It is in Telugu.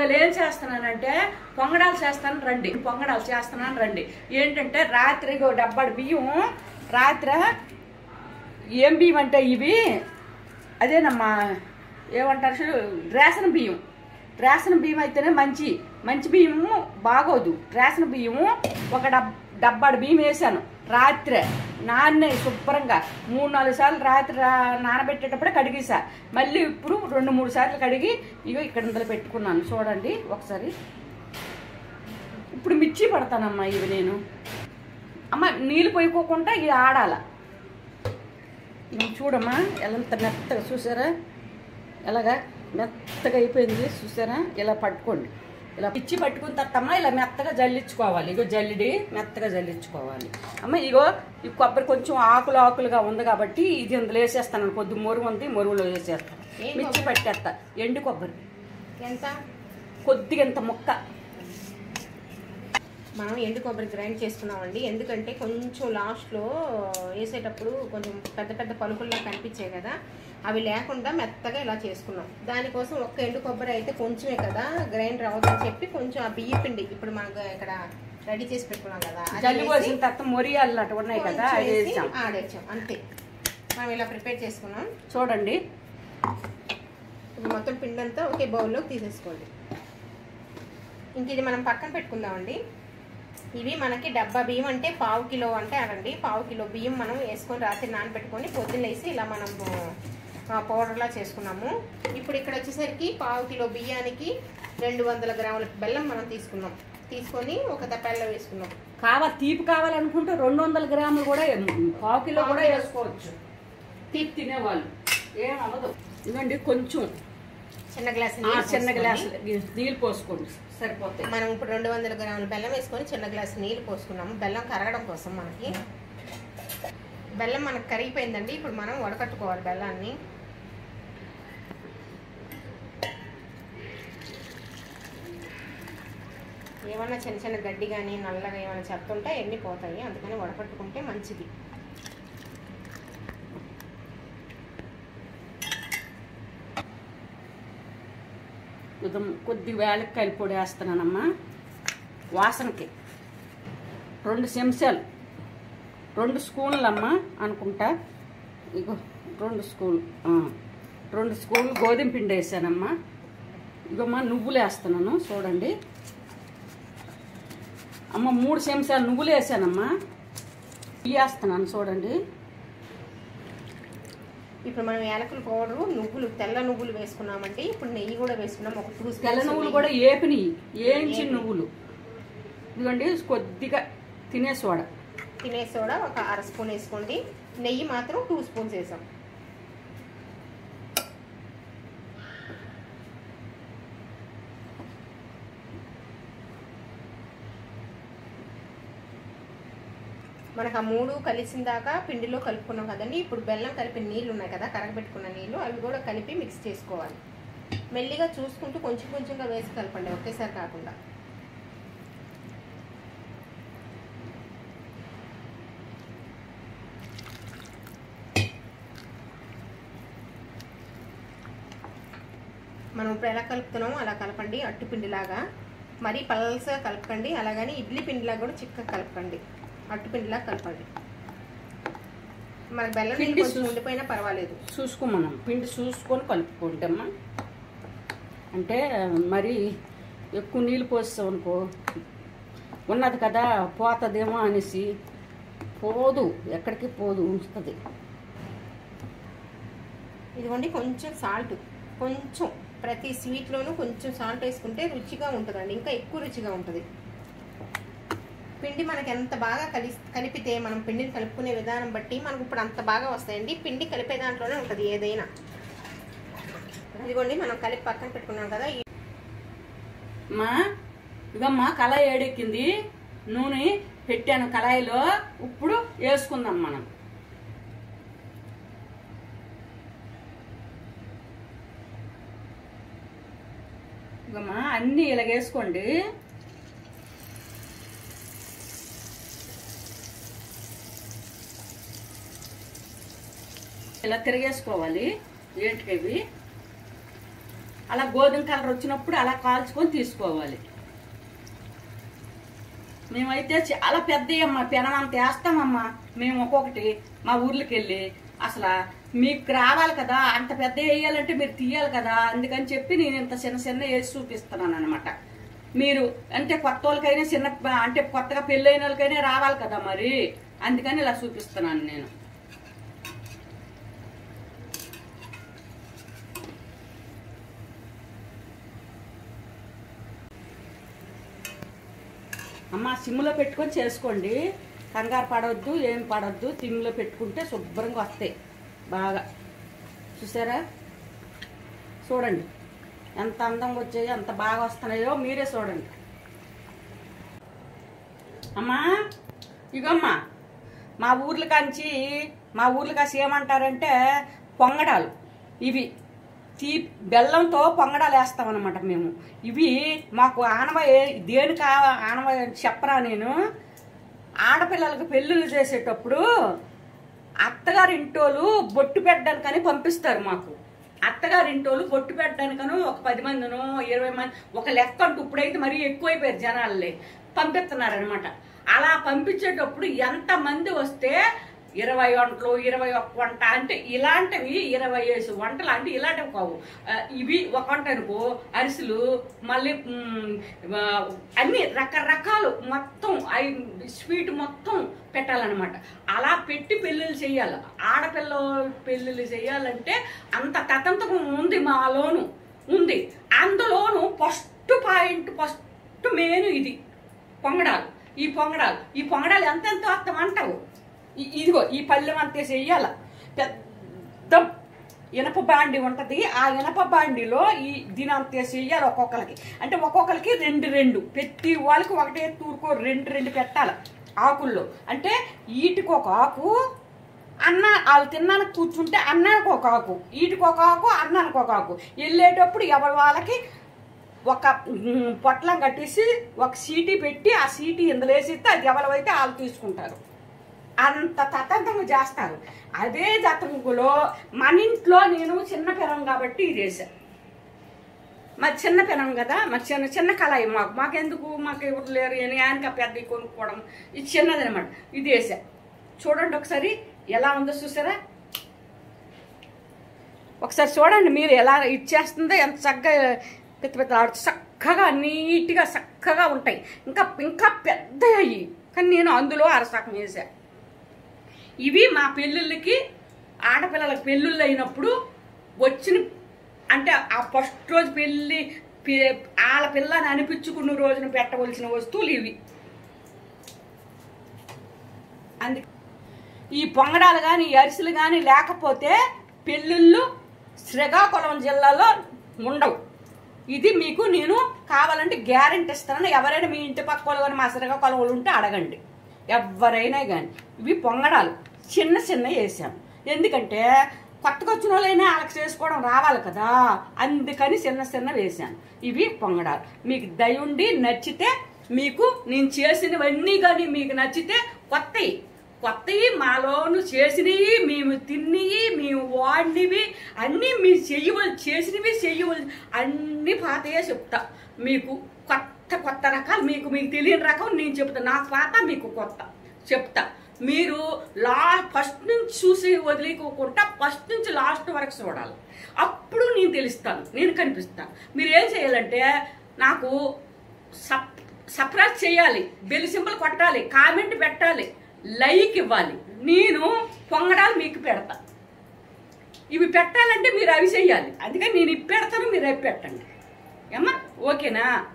ఇవాళ ఏం చేస్తున్నానంటే పొంగడాలు చేస్తాను రండి పొంగడాలు చేస్తున్నాను రండి ఏంటంటే రాత్రి ఇగో డబ్బాడు బియ్యం రాత్రి ఏం బియ్యం అంటే ఇవి అదేనమ్మా ఏమంటారు చూడు, రేషన్ బియ్యం రేషన్ బియ్యం అయితేనే మంచి మంచి బియ్యము బాగోదు రేషన్ బియ్యము ఒక డబ్ డబ్బాడు బియ్యం వేసాను రాత్రి నాన్నే శుభ్రంగా మూడు నాలుగు సార్లు రాత్రి రా- నానబెట్టేటప్పుడే కడిగేసా మళ్ళీ ఇప్పుడు రెండు మూడు సార్లు కడిగి ఇగో ఇక్కడ ఇందులో పెట్టుకున్నాను చూడండి ఒకసారి ఇప్పుడు మిర్చి పడతానమ్మా ఇవి నేను అమ్మ నీళ్ళు పోయిపోకుండా ఇది ఆడాల ఇది చూడమ్మా ఎంత మెత్తగా చూసారా ఎలాగా మెత్తగా అయిపోయింది చూసారా ఇలా పట్టుకోండి ఇలా పిచ్చి పట్టుకున్న తర్వాతమ్మా ఇలా మెత్తగా జల్లించుకోవాలి ఇగో జల్లిడి మెత్తగా జల్లించుకోవాలి అమ్మ ఇగో ఈ కొబ్బరి కొంచెం ఆకులు ఆకులుగా ఉంది కాబట్టి ఇది ఇందులో వేసేస్తాను కొద్ది మొరుగు ఉంది మొరుగులో వేసేస్తాను ఏం మిర్చి పట్టేస్తా ఎండు కొబ్బరి ఎంత కొద్దిగా ఇంత ముక్క మనం ఎండు కొబ్బరి గ్రైండ్ చేసుకున్నామండి ఎందుకంటే కొంచెం లాస్ట్లో వేసేటప్పుడు కొంచెం పెద్ద పెద్ద పలుకుల్లా కనిపించాయి కదా అవి లేకుండా మెత్తగా ఇలా చేసుకున్నాం దానికోసం ఒక్క ఎండు కొబ్బరి అయితే కొంచెమే కదా గ్రైండర్ అవ్వదని చెప్పి కొంచెం ఆ బియ్య పిండి ఇప్పుడు మనకు ఇక్కడ రెడీ చేసి పెట్టుకున్నాం కదా అది జల్లి వేసి పోసిన తర్వాత మొరియాలు అటు ఉన్నాయి కదా కొంచెం అది వేసి వేసాం ఆడేసాం అంతే మనం ఇలా ప్రిపేర్ చేసుకున్నాం చూడండి ఇప్పుడు మొత్తం పిండి అంతా ఒకే బౌల్లోకి తీసేసుకోండి ఇంక ఇది మనం పక్కన పెట్టుకుందామండి ఇవి మనకి డబ్బా బియ్యం అంటే పావు కిలో అంటే అనండి పావు కిలో బియ్యం మనం వేసుకొని రాత్రి నానబెట్టుకొని పొద్దున్న వేసి ఇలా మనం ఆ, పౌడర్లా చేసుకున్నాము ఇప్పుడు ఇక్కడ వచ్చేసరికి పావు కిలో బియ్యానికి రెండు వందల గ్రాముల బెల్లం మనం తీసుకున్నాం తీసుకొని ఒక తప్పెల్లో వేసుకున్నాం కావా తీపి కావాలనుకుంటే రెండు వందల గ్రాములు కూడా పావు కిలో కూడా వేసుకోవచ్చు తీపి తినేవాళ్ళు ఏం అవ్వదు ఇదండి కొంచెం చిన్న గ్లాస్ ఆ, చిన్న గ్లాసు నీళ్ళు పోసుకోండి సరిపోతాయి మనం ఇప్పుడు రెండు వందల గ్రాముల బెల్లం వేసుకొని చిన్న గ్లాస్ నీళ్ళు పోసుకున్నాము బెల్లం కరగడం కోసం మనకి బెల్లం మనకు కరిగిపోయిందండి ఇప్పుడు మనం వడకట్టుకోవాలి బెల్లాన్ని ఏమన్నా చిన్న చిన్న గడ్డి కానీ నల్లగా ఏమైనా చెత్త ఉంటే ఎన్ని పోతాయి అందుకని వడకట్టుకుంటే మంచిది ఉదయం కొద్ది వేలక్కాయలు పొడి వేస్తున్నానమ్మా వాసనకి రెండు చెంచాలు రెండు స్పూన్లు అమ్మ అనుకుంటా ఇగో రెండు స్పూన్లు ఆ, రెండు స్పూన్లు గోధుమ పిండి వేసానమ్మా ఇగోమ్మా నువ్వులు వేస్తున్నాను చూడండి అమ్మ మూడు చెంచాలు నువ్వులు వేసానమ్మా ఇవి వేస్తున్నాను చూడండి ఇప్పుడు మనం యాలకుల పౌడరు నువ్వులు తెల్ల నువ్వులు వేసుకున్నామండి ఇప్పుడు నెయ్యి కూడా వేసుకున్నాం ఒక టూ తెల్ల నువ్వులు కూడా ఏపినాయి ఏంచి నువ్వులు ఇదిగోండి కొద్దిగా తినే సోడా తినే సోడా ఒక అర స్పూన్ వేసుకోండి నెయ్యి మాత్రం టూ స్పూన్స్ వేసాం మనకు ఆ మూడు కలిసిన దాకా పిండిలో కలుపుకున్నాం కదండి ఇప్పుడు బెల్లం కలిపిన నీళ్ళు ఉన్నాయి కదా కరగబెట్టుకున్న నీళ్ళు అవి కూడా కలిపి మిక్స్ చేసుకోవాలి మెల్లిగా చూసుకుంటూ కొంచెం కొంచెంగా వేసి కలపండి ఒకేసారి కాకుండా మనం ఇప్పుడు ఎలా కలుపుతున్నామో అలా కలపండి అట్టు పిండిలాగా మరీ పల్సగా కలపకండి అలాగని ఇడ్లీ పిండిలాగా కూడా చిక్కగా కలపకండి అట్టు పిండిలాగా కలపండి మనకి బెల్లం నీళ్ళు పిండి కొంచెం చూస్- ఉండిపోయినా పర్వాలేదు చూసుకోమన్నాం పిండి చూసుకొని కలుపుకోండి అమ్మా అంటే మరి ఎక్కువ నీళ్ళు పోస్తాం అనుకో ఉన్నది కదా పోతుందేమో అనేసి పోదు ఎక్కడికి పోదు ఉంచుతుంది ఇదిగోండి కొంచెం సాల్ట్ కొంచెం ప్రతి స్వీట్లోనూ కొంచెం సాల్ట్ వేసుకుంటే రుచిగా ఉంటుందండి ఇంకా ఎక్కువ రుచిగా ఉంటుంది పిండి మనకి ఎంత బాగా కలి కలిపితే మనం పిండిని కలుపుకునే విధానం బట్టి మనకు ఇప్పుడు అంత బాగా వస్తాయండి పిండి కలిపే దాంట్లోనే ఉంటుంది ఏదైనా ఇదిగోండి మనం కలిపి పక్కన పెట్టుకున్నాం కదా ఈ మా ఇదమ్మా కళాయి ఏడెక్కింది నూనె పెట్టాను కళాయిలో ఇప్పుడు వేసుకుందాం మనం ఇదమ్మా అన్నీ ఇలాగేసుకోండి ఇలా తిరిగేసుకోవాలి ఏంటికి ఇవి అలా గోధుమ కలర్ వచ్చినప్పుడు అలా కాల్చుకొని తీసుకోవాలి మేమైతే చాలా పెద్దయ్యమ్మ పెనం అంత వేస్తామమ్మా మేము ఒక్కొక్కటి మా ఊర్లోకి వెళ్ళి అసలు మీకు రావాలి కదా అంత పెద్ద వేయాలంటే మీరు తీయాలి కదా అందుకని చెప్పి నేను ఇంత చిన్న చిన్న వేసి చూపిస్తున్నాను అనమాట మీరు అంటే కొత్త వాళ్ళకైనా చిన్న అంటే కొత్తగా పెళ్ళైన వాళ్ళకైనా రావాలి కదా మరి అందుకని ఇలా చూపిస్తున్నాను నేను అమ్మ సిమ్లో పెట్టుకొని చేసుకోండి కంగారు పడవద్దు ఏం పడవద్దు సిమ్లో పెట్టుకుంటే శుభ్రంగా వస్తాయి బాగా చూసారా చూడండి ఎంత అందంగా వచ్చాయో ఎంత బాగా వస్తున్నాయో మీరే చూడండి అమ్మా ఇగమ్మా మా ఊర్ల కాంచి మా ఊర్ల కాసి ఏమంటారంటే పొంగడాలు ఇవి తీ బెల్లంతో పొంగడాలు వేస్తామన్నమాట మేము ఇవి మాకు ఆనవాయి దేనికి ఆ- ఆనవాయి అని చెప్పరా నేను ఆడపిల్లలకు పెళ్ళిళ్ళు చేసేటప్పుడు అత్తగారి ఇంటోళ్ళు బొట్టు పెట్టడానికని పంపిస్తారు మాకు అత్తగారి ఇంటోళ్ళు బొట్టు పెట్టడానికను ఒక పది మందిను ఇరవై మంది ఒక లెక్క అంటూ ఇప్పుడైతే మరీ ఎక్కువైపోయారు జనాలే పంపిస్తున్నారనమాట అలా పంపించేటప్పుడు ఎంత మంది వస్తే ఇరవై వంటలు ఇరవై ఒక్క వంట అంటే ఇలాంటివి ఇరవై వేసు వంటలు అంటే ఇలాంటివి కావు ఆ, ఇవి ఒక వంట అనుకో అరిసెలు మళ్ళీ మ్, ఆ, అన్ని రకరకాలు మొత్తం ఐ- స్వీట్ మొత్తం పెట్టాలన్నమాట అలా పెట్టి పెళ్ళిళ్ళు చేయాలి ఆడపిల్ల పెళ్ళిళ్ళు చేయాలంటే అంత తతంత్రం ఉంది మాలోను ఉంది అందులోను ఫస్ట్ పాయింట్ ఫస్ట్ మెయిన్ ఇది పొంగడాలు ఈ పొంగడాలు ఈ పొంగడాలు ఎంతెంత వస్తాం అంటావు ఈ- ఇదిగో ఈ పళ్ళెం అంతే చెయ్యాల పెద్ద ఇనప బాండి ఉంటది ఆ ఇనప బాండిలో ఈ దీని అంతే చెయ్యాలి ఒక్కొక్కరికి అంటే ఒక్కొక్కరికి రెండు రెండు ప్రతి వాళ్ళకి ఒకటే తూరుకో రెండు రెండు పెట్టాలి ఆకుల్లో అంటే వీటికి ఒక ఆకు అన్న వాళ్ళు తిన్నానికి కూర్చుంటే అన్నానికి ఒక ఆకు వీటికి ఒక ఆకు అన్నానికి ఒక ఆకు వెళ్ళేటప్పుడు ఎవరి వాళ్ళకి ఒక మ్, పొట్లం కట్టేసి ఒక సీటీ పెట్టి ఆ సీటీ ఇందులో వేసిస్తే అది ఎవరైతే వాళ్ళు తీసుకుంటారు అంత తతంతంగా చేస్తారు అదే జతంగులో మన ఇంట్లో నేను చిన్న పెరం కాబట్టి ఇది వేసాను మరి చిన్న పెనం కదా మరి చిన్న చిన్న కళాయి మాకు మాకెందుకు మాకు ఎవరు లేరు అని ఆయనకి ఆ పెద్ద కొనుక్కోవడం ఇది చిన్నది అనమాట ఇది వేసా చూడండి ఒకసారి ఎలా ఉందో చూసారా ఒకసారి చూడండి మీరు ఎలా ఇచ్చేస్తుందో ఎంత చక్కగా పెద్ద పెద్ద ఆడు చక్కగా నీట్గా చక్కగా ఉంటాయి ఇంకా ఇంకా పెద్ద అయ్యి కానీ నేను అందులో అరసకం వేసా ఇవి మా పెళ్ళిళ్ళకి ఆడపిల్లలకు పెళ్ళిళ్ళు అయినప్పుడు వచ్చిన అంటే ఆ ఫస్ట్ రోజు పెళ్ళి పి- వాళ్ళ పిల్లని అనిపించుకున్న రోజున పెట్టవలసిన వస్తువులు ఇవి అందుకే ఈ పొంగడాలు కానీ ఈ అరిసెలు కానీ లేకపోతే పెళ్ళిళ్ళు శ్రీకాకుళం జిల్లాలో ఉండవు ఇది మీకు నేను కావాలంటే గ్యారెంటీ ఇస్తాను ఎవరైనా మీ ఇంటి పక్క వాళ్ళు కానీ మా శ్రీకాకుళం వాళ్ళు ఉంటే అడగండి ఎవరైనా కానీ ఇవి పొంగడాలు చిన్న చిన్న వేసాను ఎందుకంటే కొత్తగా వచ్చిన వాళ్ళైనా వాళ్ళకి చేసుకోవడం రావాలి కదా అందుకని చిన్న చిన్న వేసాను ఇవి పొంగడాలు మీకు దయుండి నచ్చితే మీకు నేను చేసినవన్నీ కానీ మీకు నచ్చితే కొత్తవి కొత్తవి మాలోను చేసినవి మేము తిన్నవి మేము వాడినవి అన్నీ మీరు చెయ్యవలసి చేసినవి చెయ్యవలసి అన్ని పాతయే చెప్తా మీకు కొత్త కొత్త రకాలు మీకు మీకు తెలియని రకం నేను చెప్తా నా పాత మీకు కొత్త చెప్తా మీరు లా ఫస్ట్ నుంచి చూసి వదిలేకోకుండా ఫస్ట్ నుంచి లాస్ట్ వరకు చూడాలి అప్పుడు నేను తెలుస్తాను నేను కనిపిస్తాను మీరు ఏం చేయాలంటే నాకు సప్ సబ్స్క్రైబ్ చేయాలి బెల్ సింబల్ కొట్టాలి కామెంట్ పెట్టాలి లైక్ ఇవ్వాలి నేను పొంగడాలు మీకు పెడతా ఇవి పెట్టాలంటే మీరు అవి చెయ్యాలి అందుకని నేను ఇవి పెడతాను మీరు అవి పెట్టండి ఏమ్మా ఓకేనా